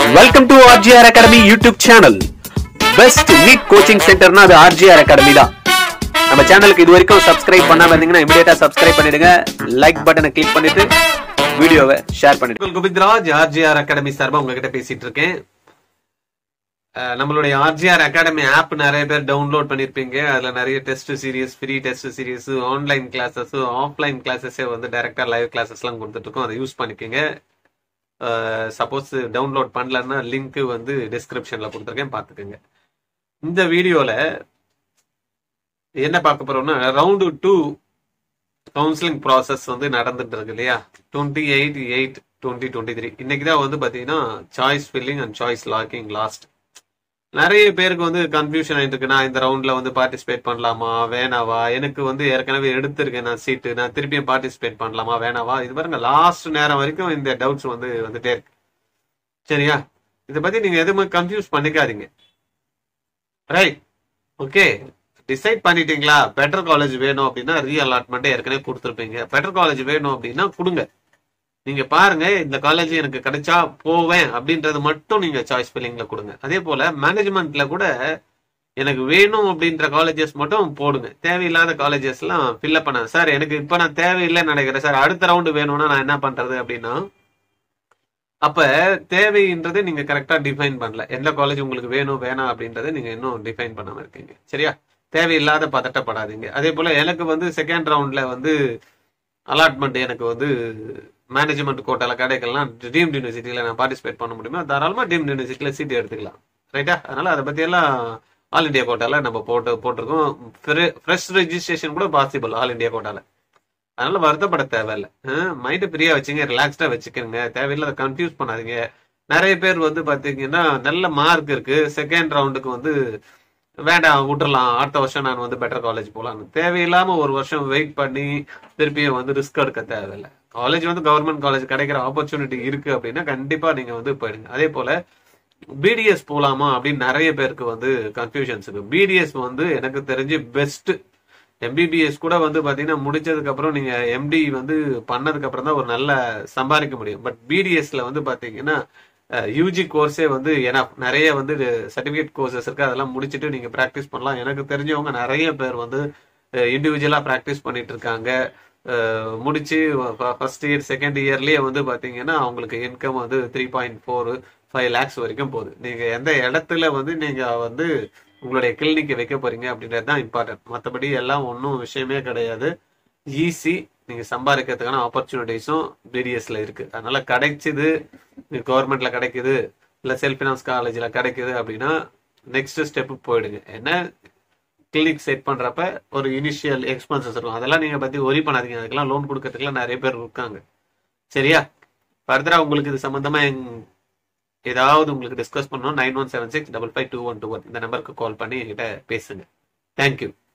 welcome to RGR academy YouTube channel best NEET coaching சென்டர்னா அது RGR academy தான் நம்ம சேனலுக்கு இது வரைக்கும் சப்ஸ்கிரைப் பண்ணாம இருந்தீங்கன்னா இமிடியேட்டா சப்ஸ்கிரைப் பண்ணிடுங்க லைக் பட்டனை கிளிக் பண்ணிட்டு வீடியோவை ஷேர் பண்ணிடுங்க கோவிந்த்ராஜ் ஆர்ஜிஆர் அகாடமி சார்பா உங்ககிட்ட பேசிட்டு இருக்கேன் அஹ் நம்மளுடைய ஆர்ஜிஆர் அகாடமி ஆப் நிறைய பேர் டவுன்லோட் பண்ணிருப்பீங்க அதுல நிறைய test series free test series online classes offline கிளாஸஸே வந்து டைரக்டா லைவ் கிளாஸஸ் எல்லாம் கொடுத்துட்டு இருக்கோம் அதை யூஸ் பண்ணிக்கோங்க சப்போஸ் டவுன்லோட் பண்ணலன்னா லிங்க் வந்து டிஸ்கிரிப்ஷன்ல கொடுத்துருக்கேன் பார்த்துக்கோங்க இந்த வீடியோல என்ன பார்க்க போறோம்னா ரவுண்டு டூ கவுன்சிலிங் ப்ராசஸ் வந்து நடந்துட்டு இருக்கு இல்லையா twenty eight eight twenty twenty three இன்னைக்கு தான் வந்து பார்த்தீங்கன்னா choice filling and choice locking last நிறைய பேருக்கு வந்து கன்ஃபியூஷன் ஆயிட்டு இருக்கு நான் இந்த ரவுண்ட்ல வந்து பார்ட்டிசிபேட் பண்ணலாமா வேணாவா எனக்கு வந்து ஏற்கனவே எடுத்திருக்கேன் நான் சீட்டு நான் திருப்பியும் பார்ட்டிசிபேட் பண்ணலாமா வேணாவா இது பாருங்க லாஸ்ட் நேரம் வரைக்கும் இந்த டவுட்ஸ் வந்து வந்துட்டே இருக்கு சரியா இதை பத்தி நீங்க எதுவுமே கன்ஃபியூஸ் பண்ணிக்காதீங்க ரைட் ஓகே டிசைட் பண்ணிட்டீங்களா பெட்டர் காலேஜ் வேணும் அப்படின்னா ரீ அலாட்மெண்ட் ஏற்கனவே கொடுத்துருப்பீங்க பெட்டர் காலேஜ் வேணும் அப்படின்னா கொடுங்க நீங்க பாருங்க இந்த காலேஜ் எனக்கு கிடைச்சா போவேன் அப்படின்றது மட்டும் நீங்க சாய்ஸ் ஃபில்லிங்ல கொடுங்க அதே போல மேனேஜ்மெண்ட்ல கூட எனக்கு வேணும் அப்படின்ற காலேஜஸ் மட்டும் போடுங்க தேவையில்லாத காலேஜஸ் எல்லாம் ஃபில்அப் பண்ண சார் எனக்கு இப்ப நான் தேவையில்லைன்னு நினைக்கிறேன் சார் அடுத்த ரவுண்டு வேணும்னா நான் என்ன பண்றது அப்படின்னா அப்ப தேவைன்றது நீங்க கரெக்டா டிஃபைன் பண்ணல எந்த காலேஜ் உங்களுக்கு வேணும் வேணாம் அப்படின்றத நீங்க இன்னும் டிஃபைன் பண்ணாம இருக்கீங்க சரியா தேவையில்லாத பதட்டப்படாதீங்க அதே போல எனக்கு வந்து செகண்ட் ரவுண்ட்ல வந்து அலாட்மெண்ட் எனக்கு வந்து மேனேஜ்மெண்ட் கோட்டால கிடைக்கலாம் டீம்ட் யூனிவர்சிட்டியில நான் பார்ட்டிசிபேட் பண்ண முடியுமா தாராளமா டீம்ட் யூனிவர்சிட்டியில சீட் எடுத்துக்கலாம் ரைட்டா அதனால அதை பத்தி எல்லாம் ஆல் இந்தியா கோட்டால நம்ம போட்டு போட்டிருக்கோம் ஃப்ரெஷ் ரெஜிஸ்ட்ரேஷன் கூட பாசிபிள் ஆல் இந்தியா கோட்டால அதனால வருத்தப்பட தேவையில்ல மைண்டை ஃப்ரீயா வச்சுங்க ரிலாக்ஸ்டா வச்சுக்கோங்க தேவையில்லாத கன்ஃபியூஸ் பண்ணாதீங்க நிறைய பேர் வந்து பாத்தீங்கன்னா நல்ல மார்க் இருக்கு செகண்ட் ரவுண்டுக்கு வந்து வேண்டாம் விட்டுறலாம் அடுத்த வருஷம் நான் வந்து பெட்டர் காலேஜ் போகலான்னு தேவையில்லாம ஒரு வருஷம் வெயிட் பண்ணி திருப்பியும் வந்து ரிஸ்க் எடுக்க தேவையில்லை காலேஜ் வந்து கவர்மெண்ட் காலேஜ் கிடைக்கிற ஆப்பர்ச்சுனிட்டி இருக்கு அப்படின்னா கண்டிப்பா நீங்க வந்து போயிடுங்க அதே போல பிடிஎஸ் போலாமா அப்படின்னு நிறைய பேருக்கு வந்து கன்ஃபியூஷன்ஸ் இருக்கு பிடிஎஸ் வந்து எனக்கு தெரிஞ்சு பெஸ்ட் எம்பிபிஎஸ் கூட வந்து பாத்தீங்கன்னா முடிச்சதுக்கு அப்புறம் நீங்க எம்டி வந்து பண்ணதுக்கு அப்புறம் தான் ஒரு நல்ல சம்பாதிக்க முடியும் பட் பிடிஎஸ்ல வந்து பாத்தீங்கன்னா யூஜி கோர்ஸே வந்து ஏன்னா நிறைய வந்து சர்டிபிகேட் கோர்சஸ் இருக்கு அதெல்லாம் முடிச்சுட்டு நீங்க ப்ராக்டிஸ் பண்ணலாம் எனக்கு தெரிஞ்சவங்க நிறைய பேர் வந்து இண்டிவிஜுவலா ப்ராக்டிஸ் பண்ணிட்டு இருக்காங்க முடிச்சு ஃபர்ஸ்ட் இயர் செகண்ட் இயர்லயே வந்து பாத்தீங்கன்னா அவங்களுக்கு இன்கம் வந்து three point four five lakhs வரைக்கும் போகுது நீங்க எந்த இடத்துல வந்து நீங்க வந்து உங்களுடைய கிளினிக் வைக்க போறீங்க அப்படின்றது தான் இம்பார்ட்டன்ட் மற்றபடி எல்லாம் ஒன்றும் விஷயமே கிடையாது ஈஸி நீங்க சம்பாதிக்கிறதுக்கான ஆப்பர்ச்சுனிட்டிஸும் பிடிஎஸ்ல இருக்கு அதனால கிடைச்சது கவர்மெண்ட்ல கிடைக்குது இல்ல செல்ஃப் பினான்ஸ் காலேஜ்ல கிடைக்குது அப்படின்னா நெக்ஸ்ட் ஸ்டெப் போயிடுங்க என்ன கிளினிக் செட் பண்றப்ப ஒரு இனிஷியல் எக்ஸ்பென்சஸ் இருக்கும் அதெல்லாம் நீங்க பத்தி ஒரி பண்ணாதீங்க அதுக்கெல்லாம் லோன் கொடுக்கறதுக்குலாம் நிறைய பேர் இருக்காங்க சரியா ஃபர்தரா உங்களுக்கு இது சம்பந்தமா ஏதாவது உங்களுக்கு டிஸ்கஸ் பண்ணணும் nine one seven six double five two one two one இந்த நம்பருக்கு கால் பண்ணி என்கிட்ட பேசுங்க தேங்க்யூ